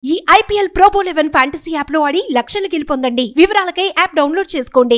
ఈ IPL Probo eleven fantasy app లో ఆడి లక్షలు గెలుపొందండి వివరాలకై యాప్ డౌన్లోడ్ చేసుకోండి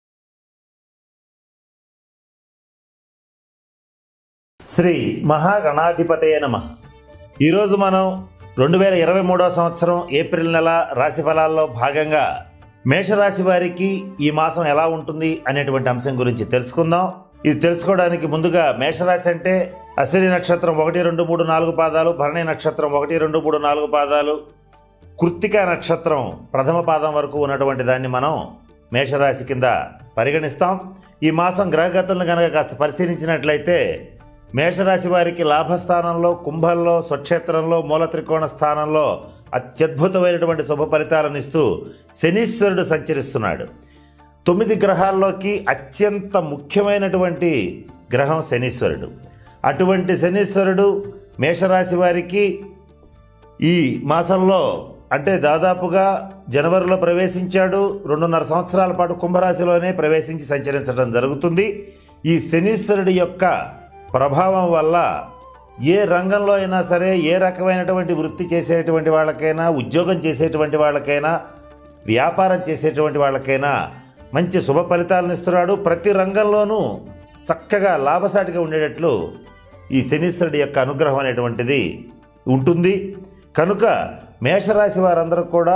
శ్రీ మహాగణాధిపతయ నమ ఈరోజు మనం రెండు వేల ఇరవై మూడవ సంవత్సరం ఏప్రిల్ నెల రాశి ఫలాల్లో భాగంగా మేషరాశి వారికి ఈ మాసం ఎలా ఉంటుంది అనేటువంటి అంశం గురించి తెలుసుకుందాం ఇది తెలుసుకోవడానికి ముందుగా మేషరాశి అంటే అశ్విని నక్షత్రం ఒకటి రెండు మూడు నాలుగు పాదాలు భరణి నక్షత్రం ఒకటి రెండు మూడు నాలుగు పాదాలు కృత్తిక నక్షత్రం ప్రథమ పాదం వరకు ఉన్నటువంటి దాన్ని మనం మేషరాశి కింద పరిగణిస్తాం ఈ మాసం గ్రహగతులను కనుక కాస్త పరిశీలించినట్లయితే మేషరాశి వారికి లాభస్థానంలో కుంభంలో స్వక్షేత్రంలో మూల త్రికోణ స్థానంలో అత్యద్భుతమైనటువంటి శుభ ఫలితాలను ఇస్తూ శనీశ్వరుడు సంచరిస్తున్నాడు తొమ్మిది గ్రహాల్లోకి అత్యంత ముఖ్యమైనటువంటి గ్రహం శనీశ్వరుడు అటువంటి శనీశ్వరుడు మేషరాశి వారికి ఈ మాసంలో అంటే దాదాపుగా జనవరిలో ప్రవేశించాడు రెండున్నర సంవత్సరాల పాటు కుంభరాశిలోనే ప్రవేశించి సంచరించడం జరుగుతుంది ఈ శనీశ్వరుడి యొక్క ప్రభావం వల్ల ఏ రంగంలో అయినా సరే ఏ రకమైనటువంటి వృత్తి చేసేటువంటి వాళ్ళకైనా ఉద్యోగం చేసేటువంటి వాళ్ళకైనా వ్యాపారం చేసేటువంటి వాళ్ళకైనా మంచి శుభ ఫలితాలను ఇస్తున్నాడు ప్రతి రంగంలోనూ చక్కగా లాభసాటిగా ఉండేటట్లు ఈ శనీశ్వరుడి యొక్క అనుగ్రహం అనేటువంటిది ఉంటుంది కనుక మేషరాశి వారందరూ కూడా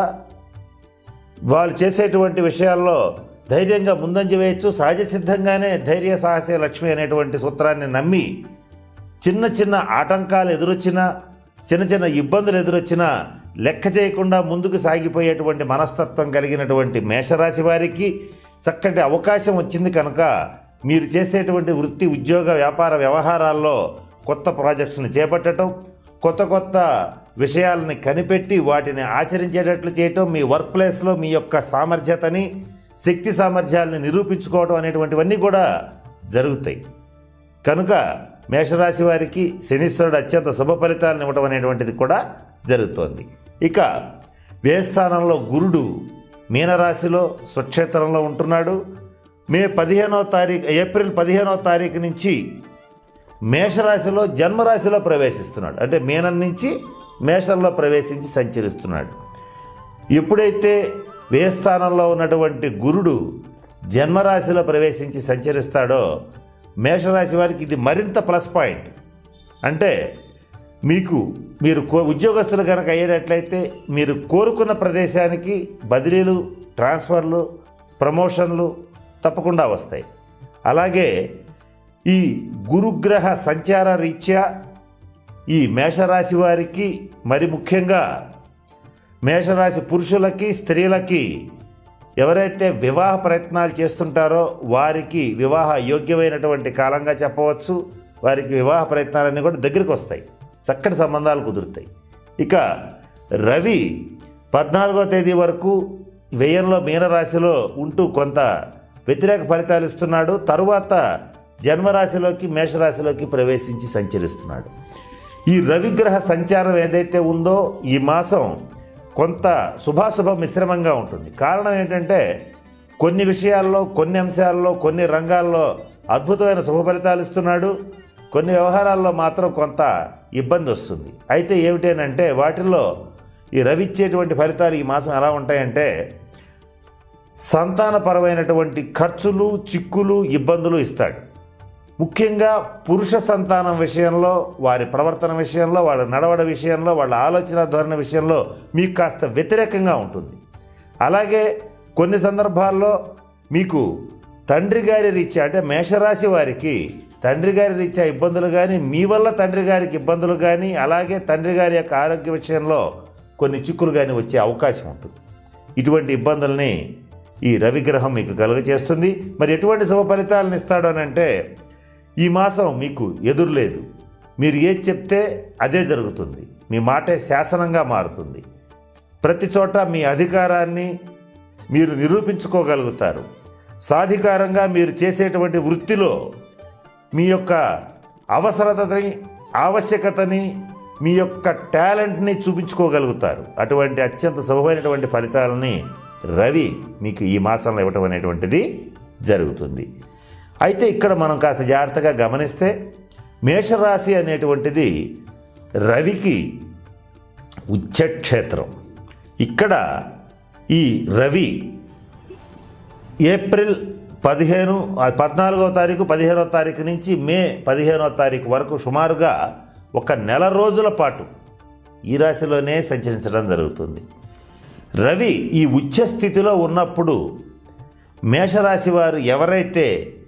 వాళ్ళు చేసేటువంటి విషయాల్లో ధైర్యంగా ముందంజ వేయచ్చు సహజ సిద్ధంగానే ధైర్య సాహసే లక్ష్మి అనేటువంటి సూత్రాన్ని నమ్మి చిన్న చిన్న ఆటంకాలు ఎదురొచ్చినా చిన్న చిన్న ఇబ్బందులు ఎదురొచ్చినా లెక్క చేయకుండా ముందుకు సాగిపోయేటువంటి మనస్తత్వం కలిగినటువంటి మేషరాశి వారికి చక్కటి అవకాశం వచ్చింది కనుక మీరు చేసేటువంటి వృత్తి ఉద్యోగ వ్యాపార వ్యవహారాల్లో కొత్త ప్రాజెక్ట్స్ని చేపట్టడం కొత్త కొత్త విషయాలని కనిపెట్టి వాటిని ఆచరించేటట్లు చేయటం మీ వర్క్ ప్లేస్లో మీ యొక్క సామర్థ్యతని శక్తి సామర్థ్యాలని నిరూపించుకోవడం అనేటువంటివన్నీ కూడా జరుగుతాయి కనుక మేషరాశి వారికి శనీశ్వరుడు అత్యంత శుభ ఫలితాలను ఇవ్వడం అనేటువంటిది కూడా జరుగుతోంది ఇక వ్యయస్థానంలో గురుడు మీనరాశిలో స్వక్షేత్రంలో ఉంటున్నాడు మే పదిహేనో తారీఖు ఏప్రిల్ పదిహేనో తారీఖు నుంచి మేషరాశిలో జన్మరాశిలో ప్రవేశిస్తున్నాడు అంటే మీనం నుంచి మేషంలో ప్రవేశించి సంచరిస్తున్నాడు ఎప్పుడైతే వ్యయస్థానంలో ఉన్నటువంటి గురుడు జన్మరాశిలో ప్రవేశించి సంచరిస్తాడో మేషరాశి వారికి ఇది మరింత ప్లస్ పాయింట్ అంటే మీకు మీరు కో ఉద్యోగస్తులు కనుక అయ్యేటట్లయితే మీరు కోరుకున్న ప్రదేశానికి బదిలీలు ట్రాన్స్ఫర్లు ప్రమోషన్లు తప్పకుండా వస్తాయి అలాగే ఈ గురుగ్రహ సంచార రీత్యా ఈ మేషరాశి వారికి మరి ముఖ్యంగా మేషరాశి పురుషులకి స్త్రీలకి ఎవరైతే వివాహ ప్రయత్నాలు చేస్తుంటారో వారికి వివాహ యోగ్యమైనటువంటి కాలంగా చెప్పవచ్చు వారికి వివాహ ప్రయత్నాలన్నీ కూడా దగ్గరికి వస్తాయి చక్కటి సంబంధాలు కుదురుతాయి ఇక రవి పద్నాలుగో తేదీ వరకు వ్యయంలో మీనరాశిలో ఉంటూ కొంత వ్యతిరేక ఫలితాలు ఇస్తున్నాడు తరువాత జన్మరాశిలోకి మేషరాశిలోకి ప్రవేశించి సంచరిస్తున్నాడు ఈ రవిగ్రహ సంచారం ఏదైతే ఉందో ఈ మాసం కొంత శుభాశుభ మిశ్రమంగా ఉంటుంది కారణం ఏంటంటే కొన్ని విషయాల్లో కొన్ని అంశాల్లో కొన్ని రంగాల్లో అద్భుతమైన శుభ ఫలితాలు ఇస్తున్నాడు కొన్ని వ్యవహారాల్లో మాత్రం కొంత ఇబ్బంది వస్తుంది అయితే ఏమిటేనంటే వాటిల్లో ఈ రవి ఇచ్చేటువంటి ఫలితాలు ఈ మాసం ఎలా ఉంటాయంటే సంతానపరమైనటువంటి ఖర్చులు చిక్కులు ఇబ్బందులు ఇస్తాడు ముఖ్యంగా పురుష సంతానం విషయంలో వారి ప్రవర్తన విషయంలో వాళ్ళ నడవడ విషయంలో వాళ్ళ ఆలోచన ధోరణి విషయంలో మీకు కాస్త వ్యతిరేకంగా ఉంటుంది అలాగే కొన్ని సందర్భాల్లో మీకు తండ్రి గారి రీత్యా అంటే మేషరాశి వారికి తండ్రి గారి రీత్యా ఇబ్బందులు కానీ మీ వల్ల తండ్రి గారికి ఇబ్బందులు కానీ అలాగే తండ్రి గారి యొక్క ఆరోగ్య విషయంలో కొన్ని చిక్కులు కానీ వచ్చే అవకాశం ఉంటుంది ఇటువంటి ఇబ్బందుల్ని ఈ రవిగ్రహం మీకు కలుగజేస్తుంది మరి ఎటువంటి శుభ ఫలితాలను ఇస్తాడు అని అంటే ఈ మాసం మీకు ఎదురులేదు మీరు ఏది చెప్తే అదే జరుగుతుంది మీ మాటే శాసనంగా మారుతుంది ప్రతి చోట మీ అధికారాన్ని మీరు నిరూపించుకోగలుగుతారు సాధికారంగా మీరు చేసేటువంటి వృత్తిలో మీ యొక్క అవసరతని ఆవశ్యకతని మీ యొక్క టాలెంట్ని చూపించుకోగలుగుతారు అటువంటి అత్యంత శుభమైనటువంటి ఫలితాలని రవి మీకు ఈ మాసంలో ఇవ్వటం అనేటువంటిది జరుగుతుంది అయితే ఇక్కడ మనం కాస్త జాగ్రత్తగా గమనిస్తే మేషరాశి అనేటువంటిది రవికి ఉచ్చక్షేత్రం ఇక్కడ ఈ రవి ఏప్రిల్ పదిహేను ఆ పద్నాలుగవ తారీఖు పదిహేనవ తారీఖు నుంచి మే పదిహేనవ తారీఖు వరకు సుమారుగా ఒక నెల రోజుల పాటు ఈ రాశిలోనే సంచరించడం జరుగుతుంది రవి ఈ ఉచ్చ స్థితిలో ఉన్నప్పుడు మేషరాశి వారు ఎవరైతే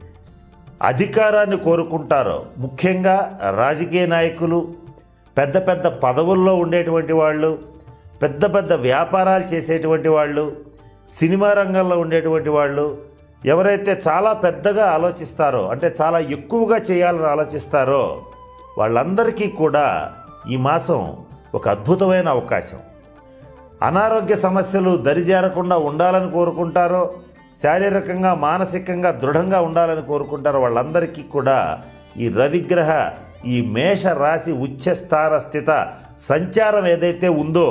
అధికారాన్ని కోరుకుంటారో ముఖ్యంగా రాజకీయ నాయకులు పెద్ద పెద్ద పదవుల్లో ఉండేటువంటి వాళ్ళు పెద్ద పెద్ద వ్యాపారాలు చేసేటువంటి వాళ్ళు సినిమా రంగంలో ఉండేటువంటి వాళ్ళు ఎవరైతే చాలా పెద్దగా ఆలోచిస్తారో అంటే చాలా ఎక్కువగా చేయాలని ఆలోచిస్తారో వాళ్ళందరికీ కూడా ఈ మాసం ఒక అద్భుతమైన అవకాశం అనారోగ్య సమస్యలు దరిజేరకుండా ఉండాలని కోరుకుంటారో శారీరకంగా మానసికంగా దృఢంగా ఉండాలని కోరుకుంటారో వాళ్ళందరికీ కూడా ఈ రవిగ్రహ ఈ మేష రాశి ఉచ్చస్థాన స్థిత సంచారం ఏదైతే ఉందో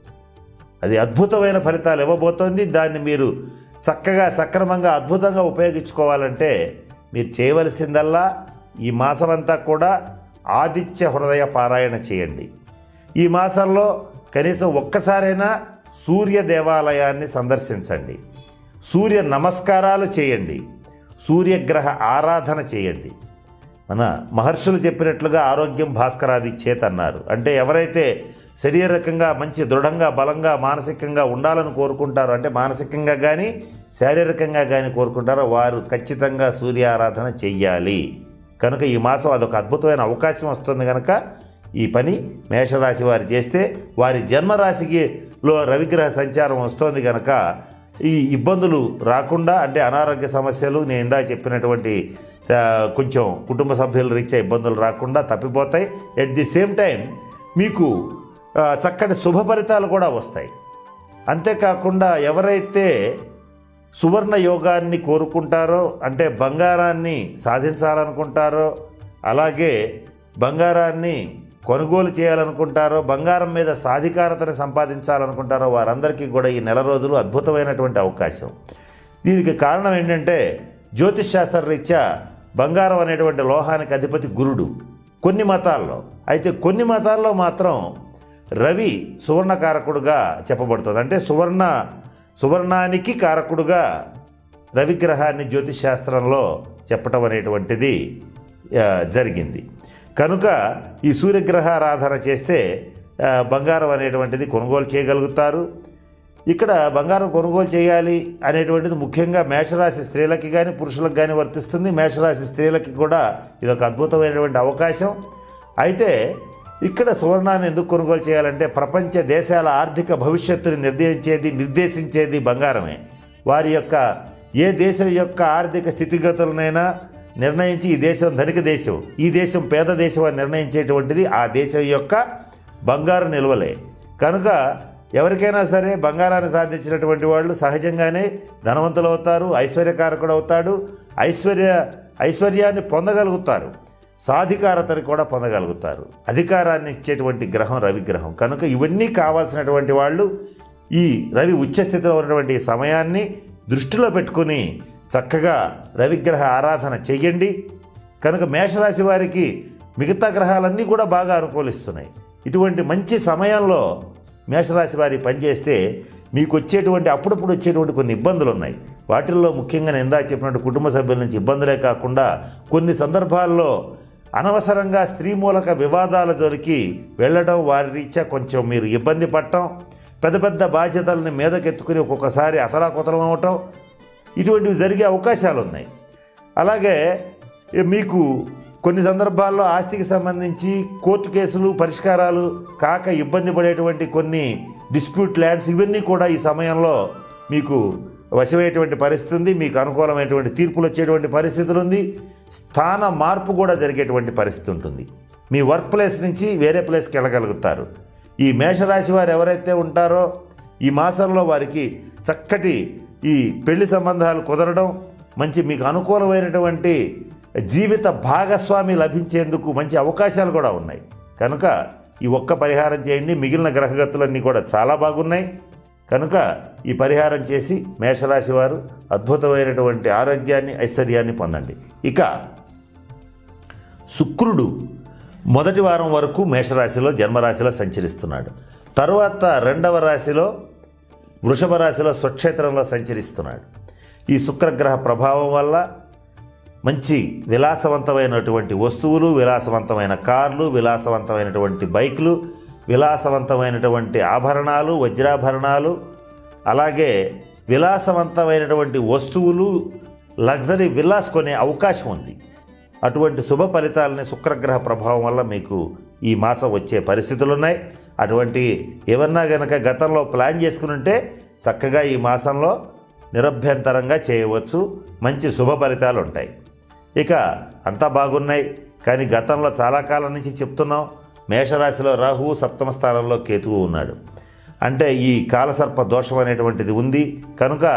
అది అద్భుతమైన ఫలితాలు ఇవ్వబోతోంది దాన్ని మీరు చక్కగా సక్రమంగా అద్భుతంగా ఉపయోగించుకోవాలంటే మీరు చేయవలసిందల్లా ఈ మాసమంతా కూడా ఆదిత్య హృదయ పారాయణ చేయండి ఈ మాసంలో కనీసం ఒక్కసారైనా సూర్య దేవాలయాన్ని సందర్శించండి సూర్య నమస్కారాలు చేయండి సూర్యగ్రహ ఆరాధన చేయండి మన మహర్షులు చెప్పినట్లుగా ఆరోగ్యం భాస్కరాది చేత్ అన్నారు అంటే ఎవరైతే శారీరకంగా మంచి దృఢంగా బలంగా మానసికంగా ఉండాలని కోరుకుంటారో అంటే మానసికంగా కానీ శారీరకంగా కానీ కోరుకుంటారో వారు ఖచ్చితంగా సూర్య ఆరాధన చెయ్యాలి కనుక ఈ మాసం అదొక అద్భుతమైన అవకాశం వస్తుంది కనుక ఈ పని మేషరాశి వారు చేస్తే వారి జన్మరాశికి లో రవిగ్రహ సంచారం వస్తోంది కనుక ఈ ఇబ్బందులు రాకుండా అంటే అనారోగ్య సమస్యలు నేను ఇందాక చెప్పినటువంటి ఆ, కొంచెం కుటుంబ సభ్యుల రీత్యా ఇబ్బందులు రాకుండా తప్పిపోతాయి ఎట్ ది సేమ్ టైం మీకు ఆ, చక్కటి శుభ ఫలితాలు కూడా వస్తాయి అంతేకాకుండా ఎవరైతే సువర్ణ యోగాన్ని కోరుకుంటారో అంటే బంగారాన్ని సాధించాలనుకుంటారో అలాగే బంగారాన్ని కొనుగోలు చేయాలనుకుంటారో బంగారం మీద సాధికారతను సంపాదించాలనుకుంటారో వారందరికీ కూడా ఈ నెల రోజులు అద్భుతమైనటువంటి అవకాశం దీనికి కారణం ఏంటంటే జ్యోతిష్ శాస్త్ర రీత్యా బంగారం అనేటువంటి లోహానికి అధిపతి గురుడు కొన్ని మతాల్లో అయితే కొన్ని మతాల్లో మాత్రం రవి సువర్ణ కారకుడుగా చెప్పబడుతుంది అంటే సువర్ణ సువర్ణానికి కారకుడుగా రవిగ్రహాన్ని జ్యోతిష్ శాస్త్రంలో చెప్పటం అనేటువంటిది ఆ, జరిగింది కనుక ఈ సూర్యగ్రహారాధన చేస్తే ఆ, బంగారం అనేటువంటిది కొనుగోలు చేయగలుగుతారు ఇక్కడ బంగారం కొనుగోలు చేయాలి అనేటువంటిది ముఖ్యంగా మేషరాశి స్త్రీలకి కానీ పురుషులకు కానీ వర్తిస్తుంది మేషరాశి స్త్రీలకి కూడా ఇది ఒక అద్భుతమైనటువంటి అవకాశం అయితే ఇక్కడ సువర్ణాన్ని ఎందుకు కొనుగోలు చేయాలంటే ప్రపంచ దేశాల ఆర్థిక భవిష్యత్తుని నిర్దేశించేది నిర్దేశించేది బంగారమే వారి యొక్క ఏ దేశం యొక్క ఆర్థిక స్థితిగతులనైనా నిర్ణయించి ఈ దేశం ధనిక దేశం ఈ దేశం పేద దేశం అని నిర్ణయించేటువంటిది ఆ దేశం యొక్క బంగారు నిల్వలే కనుక ఎవరికైనా సరే బంగారాన్ని సాధించినటువంటి వాళ్ళు సహజంగానే ధనవంతులు అవుతారు ఐశ్వర్యకారకుడు అవుతాడు ఐశ్వర్య ఐశ్వర్యాన్ని పొందగలుగుతారు సాధికారతని కూడా పొందగలుగుతారు అధికారాన్ని ఇచ్చేటువంటి గ్రహం రవి గ్రహం కనుక ఇవన్నీ కావాల్సినటువంటి వాళ్ళు ఈ రవి ఉచ్చస్థితిలో ఉన్నటువంటి ఈ సమయాన్ని దృష్టిలో పెట్టుకుని చక్కగా రవిగ్రహ ఆరాధన చెయ్యండి కనుక మేషరాశి వారికి మిగతా గ్రహాలన్నీ కూడా బాగా అనుకూలిస్తున్నాయి ఇటువంటి మంచి సమయంలో మేషరాశి వారి పనిచేస్తే మీకు వచ్చేటువంటి అప్పుడప్పుడు వచ్చేటువంటి కొన్ని ఇబ్బందులు ఉన్నాయి వాటిల్లో ముఖ్యంగా నేను ఇందాక చెప్పినట్టు కుటుంబ సభ్యుల నుంచి ఇబ్బందులే కాకుండా కొన్ని సందర్భాల్లో అనవసరంగా స్త్రీ మూలక వివాదాల జోలికి వెళ్ళడం వారి రీత్యా కొంచెం మీరు ఇబ్బంది పడటం పెద్ద పెద్ద బాధ్యతల్ని మీదకెత్తుకుని ఒక్కొక్కసారి అతలాకుతలం అవటం ఇటువంటివి జరిగే అవకాశాలు ఉన్నాయి అలాగే ఏ, మీకు కొన్ని సందర్భాల్లో ఆస్తికి సంబంధించి కోర్టు కేసులు పరిష్కారాలు కాక ఇబ్బంది పడేటువంటి కొన్ని డిస్ప్యూట్ ల్యాండ్స్ ఇవన్నీ కూడా ఈ సమయంలో మీకు వశమయ్యేటువంటి పరిస్థితి ఉంది మీకు అనుకూలమైనటువంటి తీర్పులు వచ్చేటువంటి పరిస్థితులు ఉంది స్థాన మార్పు కూడా జరిగేటువంటి పరిస్థితి ఉంటుంది మీ వర్క్ ప్లేస్ నుంచి వేరే ప్లేస్కి వెళ్ళగలుగుతారు ఈ మేషరాశి వారు ఎవరైతే ఉంటారో ఈ మాసంలో వారికి చక్కటి ఈ పెళ్లి సంబంధాలు కుదరడం మంచి మీకు అనుకూలమైనటువంటి జీవిత భాగస్వామి లభించేందుకు మంచి అవకాశాలు కూడా ఉన్నాయి కనుక ఈ ఒక్క పరిహారం చేయండి మిగిలిన గ్రహగతులన్నీ కూడా చాలా బాగున్నాయి కనుక ఈ పరిహారం చేసి మేషరాశి వారు అద్భుతమైనటువంటి ఆరోగ్యాన్ని ఐశ్వర్యాన్ని పొందండి ఇక శుక్రుడు మొదటి వారం వరకు మేషరాశిలో జన్మరాశిలో సంచరిస్తున్నాడు తరువాత రెండవ రాశిలో వృషభ రాశిలో స్వక్షేత్రంలో సంచరిస్తున్నాడు ఈ శుక్రగ్రహ ప్రభావం వల్ల మంచి విలాసవంతమైనటువంటి వస్తువులు విలాసవంతమైన కార్లు విలాసవంతమైనటువంటి బైకులు విలాసవంతమైనటువంటి ఆభరణాలు వజ్రాభరణాలు అలాగే విలాసవంతమైనటువంటి వస్తువులు లగ్జరీ విల్లాస్ కొనే అవకాశం ఉంది అటువంటి శుభ ఫలితాలని శుక్రగ్రహ ప్రభావం వల్ల మీకు ఈ మాసం వచ్చే పరిస్థితులు ఉన్నాయి అటువంటి ఏమన్నా గనక గతంలో ప్లాన్ చేసుకుని ఉంటే చక్కగా ఈ మాసంలో నిరభ్యంతరంగా చేయవచ్చు మంచి శుభ ఫలితాలు ఉంటాయి ఇక అంతా బాగున్నాయి కానీ గతంలో చాలా కాలం నుంచి చెప్తున్నాం మేషరాశిలో రాహువు సప్తమ స్థానంలో కేతువు ఉన్నాడు అంటే ఈ కాలసర్ప దోషం అనేటువంటిది ఉంది కనుక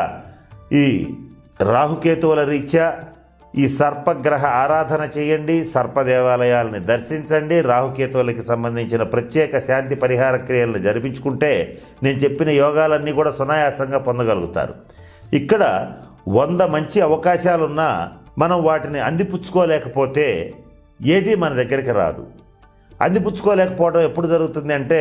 ఈ రాహుకేతువుల రీత్యా ఈ సర్పగ్రహ ఆరాధన చేయండి సర్ప దేవాలయాలని దర్శించండి రాహుకేతువులకి సంబంధించిన ప్రత్యేక శాంతి పరిహార క్రియలను జరిపించుకుంటే నేను చెప్పిన యోగాలన్నీ కూడా సునాయాసంగా పొందగలుగుతారు ఇక్కడ వంద మంచి అవకాశాలున్నా మనం వాటిని అందిపుచ్చుకోలేకపోతే ఏది మన దగ్గరికి రాదు అందిపుచ్చుకోలేకపోవడం ఎప్పుడు జరుగుతుంది అంటే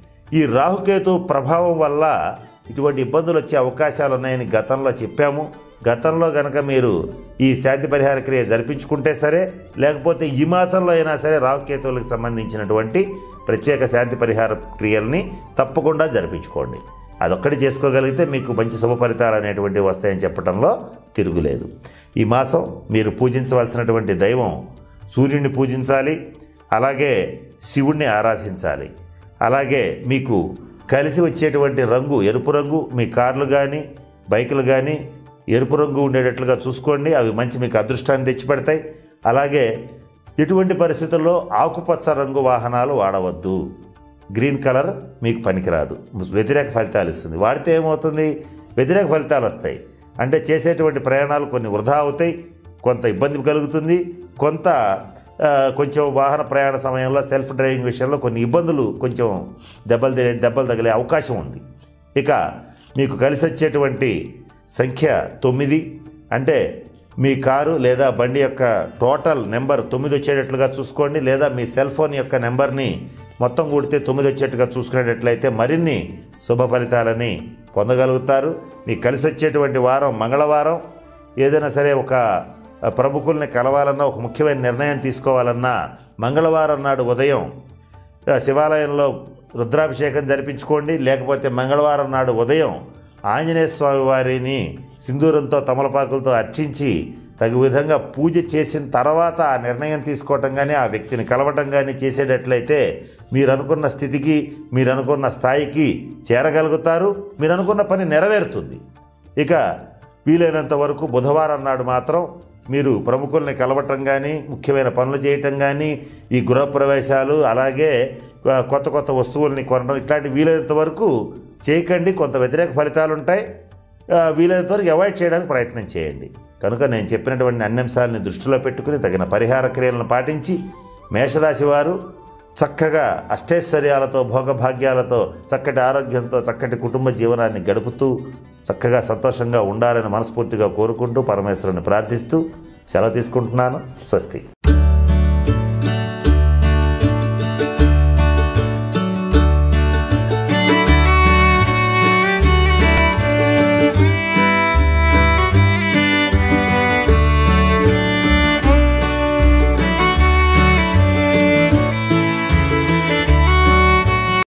ఈ రాహుకేతు ప్రభావం వల్ల ఇటువంటి ఇబ్బందులు వచ్చే అవకాశాలు ఉన్నాయని గతంలో చెప్పాము గతంలో గనక మీరు ఈ శాంతి పరిహార క్రియ జరిపించుకుంటే సరే లేకపోతే ఈ మాసంలో అయినా సరే రాహుకేతువులకు సంబంధించినటువంటి ప్రత్యేక శాంతి పరిహార క్రియల్ని తప్పకుండా జరిపించుకోండి అదొక్కటి చేసుకోగలిగితే మీకు మంచి శుభ ఫలితాలు అనేటువంటివి వస్తాయని చెప్పడంలో తిరుగులేదు ఈ మాసం మీరు పూజించవలసినటువంటి దైవం సూర్యుడిని పూజించాలి అలాగే శివుణ్ణి ఆరాధించాలి అలాగే మీకు కలిసి వచ్చేటువంటి రంగు ఎరుపు రంగు మీ కార్లు కానీ బైకులు కానీ ఎరుపు రంగు ఉండేటట్లుగా చూసుకోండి అవి మంచి మీకు అదృష్టాన్ని తెచ్చిపెడతాయి అలాగే ఎటువంటి పరిస్థితుల్లో ఆకుపచ్చ రంగు వాహనాలు వాడవద్దు గ్రీన్ కలర్ మీకు పనికిరాదు వ్యతిరేక ఫలితాలు ఇస్తుంది వాడితే ఏమవుతుంది వ్యతిరేక ఫలితాలు వస్తాయి అంటే చేసేటువంటి ప్రయాణాలు కొన్ని వృధా అవుతాయి కొంత ఇబ్బంది కలుగుతుంది కొంత ఆ, కొంచెం వాహన ప్రయాణ సమయంలో సెల్ఫ్ డ్రైవింగ్ విషయంలో కొన్ని ఇబ్బందులు కొంచెం దెబ్బలు తే- దెబ్బలు తగిలే అవకాశం ఉంది ఇక మీకు కలిసి వచ్చేటువంటి సంఖ్య తొమ్మిది అంటే మీ కారు లేదా బండి యొక్క టోటల్ నెంబర్ తొమ్మిది వచ్చేటట్లుగా చూసుకోండి లేదా మీ సెల్ ఫోన్ యొక్క నెంబర్ని మొత్తం కూడితే తొమ్మిది వచ్చేట్టుగా చూసుకునేటట్లయితే మరిన్ని శుభ ఫలితాలని పొందగలుగుతారు మీకు కలిసి వచ్చేటువంటి వారం మంగళవారం ఏదైనా సరే ఒక ప్రముఖుల్ని కలవాలన్నా ఒక ముఖ్యమైన నిర్ణయం తీసుకోవాలన్నా మంగళవారం నాడు ఉదయం ఆ, శివాలయంలో రుద్రాభిషేకం జరిపించుకోండి లేకపోతే మంగళవారం నాడు ఉదయం ఆంజనేయ స్వామి వారిని సింధూరంతో తమలపాకులతో అర్చించి తగు విధంగా పూజ చేసిన తర్వాత ఆ నిర్ణయం తీసుకోవటం కానీ ఆ వ్యక్తిని కలవటం కానీ చేసేటట్లయితే మీరు అనుకున్న స్థితికి మీరు అనుకున్న స్థాయికి చేరగలుగుతారు మీరు అనుకున్న పని నెరవేరుతుంది ఇక వీలైనంత వరకు బుధవారం నాడు మాత్రం మీరు ప్రముఖుల్ని కలవటం కానీ ముఖ్యమైన పనులు చేయటం కానీ ఈ గృహప్రవేశాలు అలాగే ఆ, కొత్త కొత్త వస్తువుల్ని కొనడం ఇట్లాంటి వీలైనంత వరకు చేయకండి కొంత వ్యతిరేక ఫలితాలు ఉంటాయి ఆ, వీలైనంత వరకు అవాయిడ్ చేయడానికి ప్రయత్నం చేయండి కనుక నేను చెప్పినటువంటి అన్ని అంశాలని దృష్టిలో పెట్టుకుని తగిన పరిహార క్రియలను పాటించి మేషరాశి వారు చక్కగా అష్టైశ్వర్యాలతో భోగభాగ్యాలతో చక్కటి ఆరోగ్యంతో చక్కటి కుటుంబ జీవనాన్ని గడుపుతూ చక్కగా సంతోషంగా ఉండాలని మనస్ఫూర్తిగా కోరుకుంటూ పరమేశ్వరుని ప్రార్థిస్తూ సెలవు తీసుకుంటున్నాను స్వస్తి